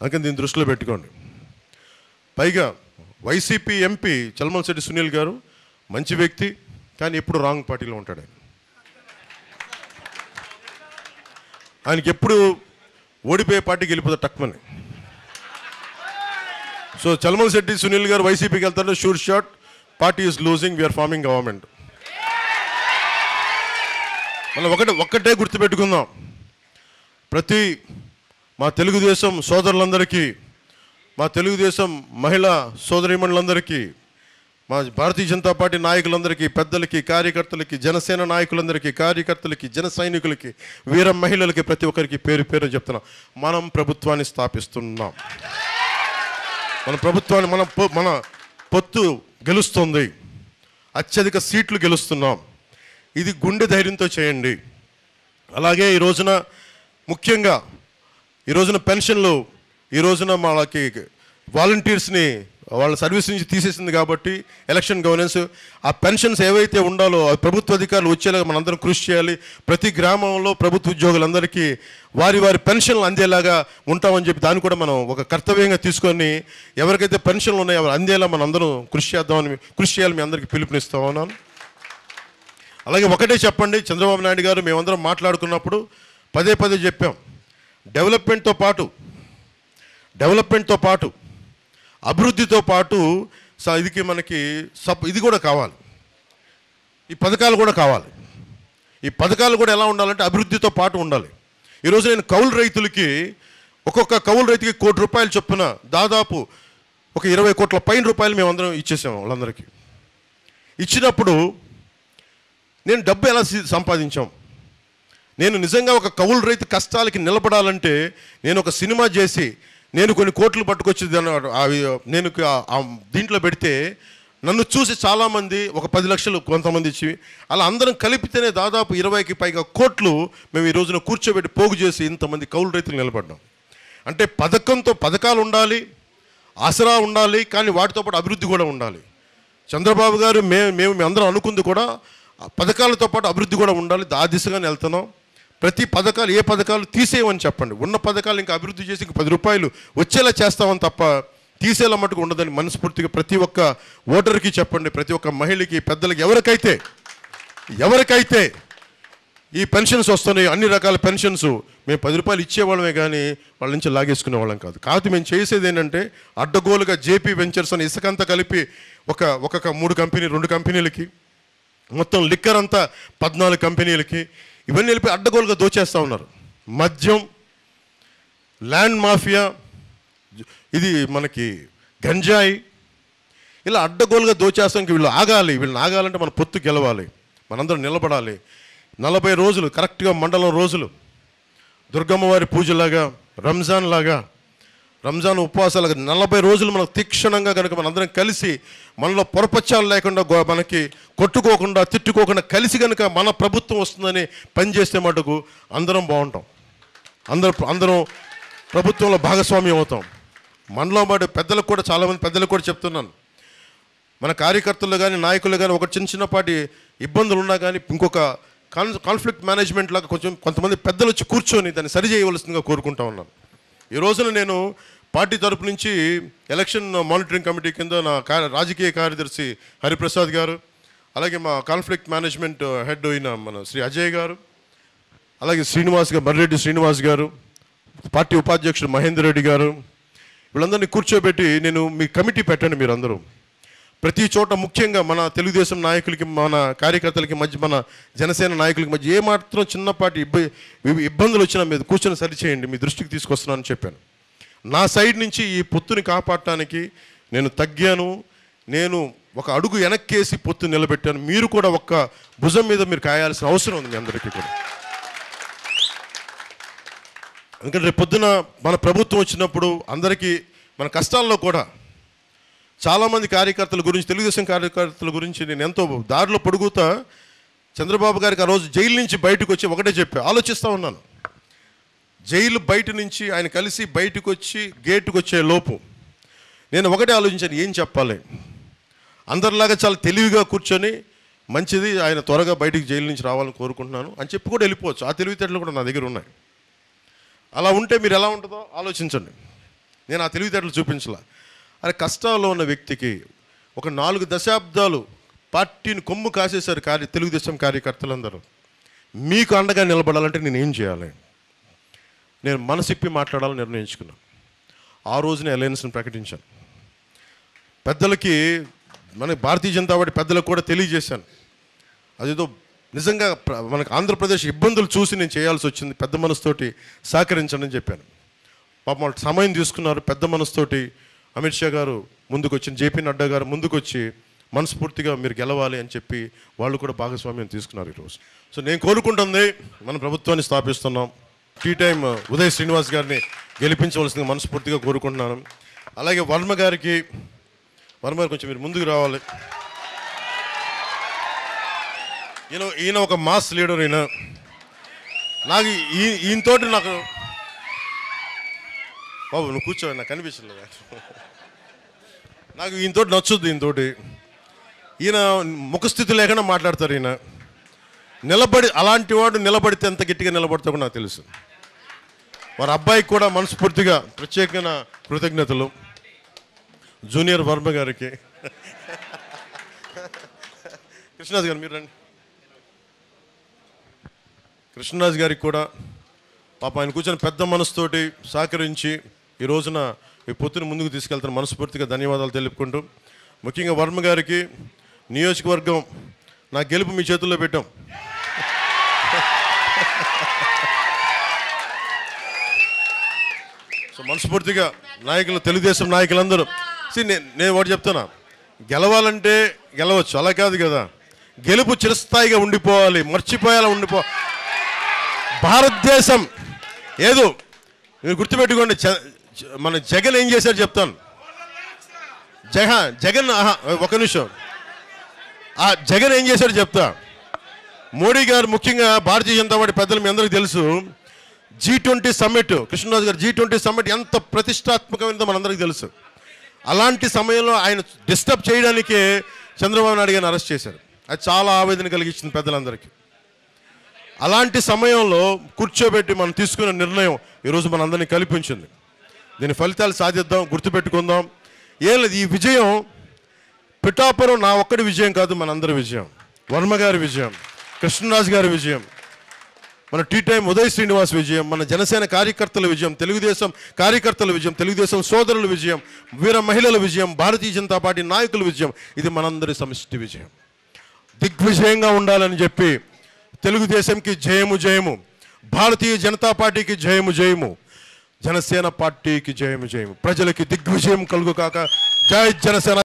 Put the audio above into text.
అందుకని దీన్ని దృష్టిలో పెట్టుకోండి పైగా వైసీపీ ఎంపీ చల్మల్శెట్టి సునీల్ గారు మంచి వ్యక్తి కానీ ఎప్పుడు రాంగ్ పార్టీలో ఉంటాడు ఆయన ఆయనకి ఎప్పుడు ఓడిపోయే పార్టీకి వెళ్ళిపోతారు టక్మని సో చల్మల్ శెట్టి సునీల్ గారు వైసీపీకి వెళ్తారు sure shot party is losing we're forming government మనం ఒకటే ఒక్కటే గుర్తుపెట్టుకుందాం ప్రతి మా తెలుగుదేశం సోదరులందరికీ మా తెలుగుదేశం మహిళా సోదరీమణులందరికీ మా భారతీయ జనతా పార్టీ నాయకులందరికీ పెద్దలకి కార్యకర్తలకి జనసేన నాయకులందరికీ కార్యకర్తలకి జన సైనికులకి వీర మహిళలకి ప్రతి ఒక్కరికి పేరు పేరు చెప్తున్నాం మనం ప్రభుత్వాన్ని స్థాపిస్తున్నాం మన ప్రభుత్వాన్ని మన పొ- మన పొత్తు గెలుస్తుంది అత్యధిక సీట్లు గెలుస్తున్నాం ఇది గుండె ధైర్యంతో చేయండి అలాగే ఈ రోజున ముఖ్యంగా ఈ రోజున పెన్షన్లు ఈ రోజున వాళ్ళకి వాలంటీర్స్ని వాళ్ళ సర్వీస్ నుంచి తీసేసింది కాబట్టి ఎలక్షన్ గవర్నెన్స్ ఆ పెన్షన్స్ ఏవైతే ఉండాలో ఆ ప్రభుత్వ అధికారులు వచ్చేలాగా మనందరం కృషి చేయాలి ప్రతి గ్రామంలో ప్రభుత్వ ఉద్యోగులందరికీ వారి వారి పెన్షన్లు అందేలాగా ఉంటామని చెప్పి దాన్ని కూడా మనం ఒక కర్తవ్యంగా తీసుకొని ఎవరికైతే పెన్షన్లు ఉన్నాయో అవి అందేలా మనం అందరం కృషి చేద్దామని కృషి చేయాలి మీ అందరికీ పిలుపునిస్తా ఉన్నాను అలాగే ఒకటే చెప్పండి చంద్రబాబు నాయుడు గారు మేమందరం మాట్లాడుకున్నప్పుడు పదే పదే చెప్పాం డెవలప్మెంట్తో పాటు డెవలప్మెంట్తో పాటు అభివృద్ధితో పాటు స- ఇదికి మనకి సబ్ ఇది కూడా కావాలి ఈ పథకాలు కూడా కావాలి ఈ పథకాలు కూడా ఎలా ఉండాలంటే అభివృద్ధితో పాటు ఉండాలి ఈరోజు నేను కౌలు రైతులకి ఒక్కొక్క కౌలు రైతుకి కోటి రూపాయలు చొప్పున దాదాపు ఒక ఇరవై కోట్ల పైన రూపాయలు మేమందరం ఇచ్చేసాము వాళ్ళందరికీ ఇచ్చినప్పుడు నేను డబ్బు ఎలా సి- సంపాదించాం నేను నిజంగా ఒక కౌలు రైతు కష్టాలకి నిలబడాలంటే నేను ఒక సినిమా చేసి నేను కొన్ని కోట్లు పట్టుకొచ్చి దాన్ని అవి నేను ఆ- ఆ దీంట్లో పెడితే నన్ను చూసి చాలామంది ఒక పది లక్షలు కొంతమంది ఇచ్చి అలా అందరం కలిపితేనే దాదాపు ఇరవైకి పైగా కోట్లు మేము ఈ రోజున కూర్చోబెట్టి పోగు చేసి ఇంతమంది కౌలు రైతులు నిలబడ్డాం అంటే పథకంతో పథకాలు ఉండాలి ఆసరా ఉండాలి కానీ వాటితో పాటు అభివృద్ధి కూడా ఉండాలి చంద్రబాబు గారు మేము మేము మీ అందరం అనుకుంది కూడా ఆ పథకాలతో పాటు అభివృద్ధి కూడా ఉండాలి ఆ దిశగానే వెళ్తున్నాం ప్రతి పథకాలు ఏ పథకాలు తీసేయమని చెప్పండి ఉన్న పథకాలు ఇంకా అభివృద్ధి చేసి ఇంక పది రూపాయలు వచ్చేలా చేస్తామని తప్ప తీసేలా మటుకు ఉండదని మనస్ఫూర్తిగా ప్రతి ఒక్క ఓటర్కి చెప్పండి ప్రతి ఒక్క మహిళకి పెద్దలకి ఎవరికైతే ఎవరికైతే ఈ పెన్షన్స్ వస్తున్నాయి అన్ని రకాల పెన్షన్స్ మేము పది రూపాయలు ఇచ్చేవాళ్ళమే కానీ వాళ్ళ నుంచి లాగేసుకునే వాళ్ళం కాదు కాదు మేము చేసేది ఏంటంటే అడ్డగోలుగా జేపీ వెంచర్స్ అని ఇసుకంతా కలిపి ఒక ఒక మూడు కంపెనీ రెండు కంపెనీలకి మొత్తం లిక్కర్ అంతా పద్నాలుగు కంపెనీలకి ఇవన్నీ వెళ్ళి అడ్డగోలుగా దోచేస్తూ ఉన్నారు మద్యం ల్యాండ్ మాఫియా ఇది మనకి గంజాయి ఇలా అడ్డగోలుగా దోచేస్తానికి వీళ్ళు ఆగాలి వీళ్ళని ఆగాలంటే మన పొత్తు గెలవాలి మనందరం నిలబడాలి నలభై రోజులు కరెక్ట్గా మండలం రోజులు దుర్గమ్మ వారి పూజలాగా రంజాన్ లాగా రంజాన్ ఉపవాసాలుగా నలభై రోజులు మనకు తీక్షణంగా కనుక మనందరం కలిసి మనలో పొరపచ్చాలు లేకుండా గో- మనకి కొట్టుకోకుండా తిట్టుకోకుండా కలిసి కనుక మన ప్రభుత్వం వస్తుందని పనిచేస్తే మటుకు అందరం బాగుంటాం అందరం అందరం ప్రభుత్వంలో భాగస్వామ్యం అవుతాం మనలో మాట పెద్దలకు కూడా చాలామంది పెద్దలకు కూడా చెప్తున్నాను మన కార్యకర్తలు కానీ నాయకులు కానీ ఒక చిన్న చిన్నపాటి ఇబ్బందులు ఉన్నా కానీ ఇంకొక కాన్ కాన్ఫ్లిక్ట్ మేనేజ్మెంట్ లాగా కొంచెం కొంతమంది పెద్దలు వచ్చి కూర్చొని దాన్ని సరి చేయవలసిందిగా కోరుకుంటా ఉన్నాను ఈ రోజున నేను పార్టీ తరపు నుంచి ఎలక్షన్ మానిటరింగ్ కమిటీ కింద నా కా- రాజకీయ కార్యదర్శి హరిప్రసాద్ గారు అలాగే మా కాన్ఫ్లిక్ట్ మేనేజ్మెంట్ హెడ్ అయిన మన శ్రీ అజయ్ గారు అలాగే శ్రీనివాస్ గారు మర్రెడ్డి శ్రీనివాస్ గారు పార్టీ ఉపాధ్యక్షుడు మహేందర్ రెడ్డి గారు వీళ్ళందరినీ కూర్చోబెట్టి నేను మీ కమిటీ పెట్టండి మీరందరూ ప్రతి చోట ముఖ్యంగా మన తెలుగుదేశం నాయకులకి మన కార్యకర్తలకి మధ్య మన జనసేన నాయకులకి మధ్య ఏ మాత్రం చిన్నపాటి ఇబ్బ ఇబ్- ఇబ్బందులు వచ్చినా మీద కూర్చొని సరిచేయండి మీ దృష్టికి తీసుకొస్తున్నానని చెప్పాను నా సైడ్ నుంచి ఈ పొత్తుని కాపాడటానికి నేను తగ్గాను నేను ఒక అడుగు వెనక్కేసి పొత్తు నిలబెట్టాను మీరు కూడా ఒక్క భుజం మీద మీరు కాయాల్సిన అవసరం ఉంది మీ అందరికీ కూడా ఎందుకంటే రేపు పొద్దున మన ప్రభుత్వం వచ్చినప్పుడు అందరికీ మన కష్టాల్లో కూడా చాలామంది కార్యకర్తల గురించి తెలుగుదేశం కార్యకర్తల గురించి నేను ఎంతో దారిలో పొడుగుతా చంద్రబాబు గారికి ఆ రోజు జైలు నుంచి బయటకు వచ్చి ఒకటే చెప్పా ఆలోచిస్తూ ఉన్నాను జైలు బయట నుంచి ఆయన కలిసి బయటకు వచ్చి గేటుకు వచ్చే లోపు నేను ఒకటే ఆలోచించాను ఏం చెప్పాలి అందరిలాగా చాలా తెలివిగా కూర్చొని మంచిది ఆయన త్వరగా బయటికి జైలు నుంచి రావాలని కోరుకుంటున్నాను అని చెప్పి కూడా వెళ్ళిపోవచ్చు ఆ తెలివితేటలు కూడా నా దగ్గర ఉన్నాయి అలా ఉంటే మీరు ఎలా ఉంటుందో ఆలోచించండి నేను ఆ తెలివితేటలు చూపించలా అరే కష్టాల్లో ఉన్న వ్యక్తికి ఒక నాలుగు దశాబ్దాలు పార్టీని కొమ్ము కాసేశారు కార్య తెలుగుదేశం కార్యకర్తలందరూ మీకు అండగా నిలబడాలంటే నేను ఏం చేయాలి నేను మనసిప్పి మాట్లాడాలని నిర్ణయించుకున్నాను ఆ రోజునే అలయన్స్ని ప్రకటించాను పెద్దలకి మన భారతీయ జనతా పార్టీ పెద్దలకు కూడా తెలియజేశాను అదేదో నిజంగా ప్ర- మనకు ఆంధ్రప్రదేశ్ ఇబ్బందులు చూసి నేను చేయాల్సి వచ్చింది పెద్ద మనసుతోటి సహకరించండి అని చెప్పాను పాపం వాళ్ళు సమయం తీసుకున్నారు పెద్ద మనసుతోటి అమిత్ షా గారు ముందుకు వచ్చిన జేపీ నడ్డా గారు ముందుకు వచ్చి మనస్ఫూర్తిగా మీరు గెలవాలి అని చెప్పి వాళ్ళు కూడా భాగస్వామ్యం తీసుకున్నారు ఈరోజు సో నేను కోరుకుంటుంది మన ప్రభుత్వాన్ని స్థాపిస్తున్నాం టీ టైం ఉదయ్ శ్రీనివాస్ గారిని గెలిపించవలసిందిగా మనస్ఫూర్తిగా కోరుకుంటున్నాను అలాగే వర్మ గారికి వర్మ గారు కొంచెం మీరు ముందుకు రావాలి ఈయన ఈయన ఒక మాస్ లీడర్ ఈయన నాకు ఈ ఈయనతోటి నాకు బాబు నువ్వు కూర్చో నాకు కనిపించలేదు నాకు ఈయనతోటి నచ్చుద్ది ఈయనతోటి ఈయన ముఖస్థితి లేకుండా మాట్లాడతారు ఈయన నిలబడి అలాంటి వాడు నిలబడితే ఎంత గట్టిగా నిలబడతాడో నాకు తెలుసు వారి అబ్బాయికి కూడా మనస్ఫూర్తిగా ప్రత్యేకమైన కృతజ్ఞతలు జూనియర్ వర్మ గారికి కృష్ణరాజు గారు మీరు రండి కృష్ణరాజు గారికి కూడా పాప ఆయన కూర్చొని పెద్ద మనసుతోటి సహకరించి ఈ రోజున ఈ పొత్తుని ముందుకు తీసుకెళ్తున్న మనస్ఫూర్తిగా ధన్యవాదాలు తెలుపుకుంటూ ముఖ్యంగా వర్మ గారికి నియోజకవర్గం నా గెలుపు మీ చేతుల్లో పెట్టాం సో మనస్ఫూర్తిగా నాయకులు తెలుగుదేశం నాయకులందరూ See, నే- నేను ఒకటి చెప్తున్నా గెలవాలంటే గెలవచ్చు అలా కాదు కదా గెలుపు చిరస్థాయిగా ఉండిపోవాలి మర్చిపోయేలా ఉండిపో భారతదేశం ఏదో మీరు గుర్తుపెట్టుకోండి చ- చ- మన జగన్ ఏం చేశారు చెప్తాను జగ జగన్ ఆహా, ఒక నిమిషం ఆ జగన్ ఏం చేశాడు చెప్తా మోడీ గారు ముఖ్యంగా భారతీయ జనతా పార్టీ పెద్దలు మీ అందరికీ తెలుసు జీ ట్వంటీ సమ్మిట్ కృష్ణరాజు గారు జీ ట్వంటీ సమ్మిట్ ఎంత ప్రతిష్టాత్మకమైనదో మనందరికీ తెలుసు అలాంటి సమయంలో ఆయన డిస్టర్బ్ చేయడానికే చంద్రబాబు నాయుడు గారిని అరెస్ట్ చేశారు అది చాలా ఆవేదన కలిగించింది పెద్దలందరికీ అలాంటి సమయంలో కూర్చోబెట్టి మనం తీసుకున్న నిర్ణయం ఈరోజు మనందరినీ కల్పించింది దీని ఫలితాలు సాధిద్దాం గుర్తుపెట్టుకుందాం ఏం లేదు ఈ విజయం పిఠాపురం నా ఒక్కడి విజయం కాదు మనందరి విజయం వర్మ గారి విజయం కృష్ణరాజు గారి విజయం మన టీ టైం ఉదయ్ శ్రీనివాస్ విజయం మన జనసేన కార్యకర్తల విజయం తెలుగుదేశం కార్యకర్తల విజయం తెలుగుదేశం సోదరుల విజయం వీర మహిళల విజయం భారతీయ జనతా పార్టీ నాయకుల విజయం ఇది మనందరి సమిష్టి విజయం దిగ్విజయంగా ఉండాలని చెప్పి తెలుగుదేశంకి జయము జయము భారతీయ జనతా పార్టీకి జయము జయము జనసేన పార్టీకి జయము జయము ప్రజలకి దిగ్విజయం కలుగు కాక జై జనసేన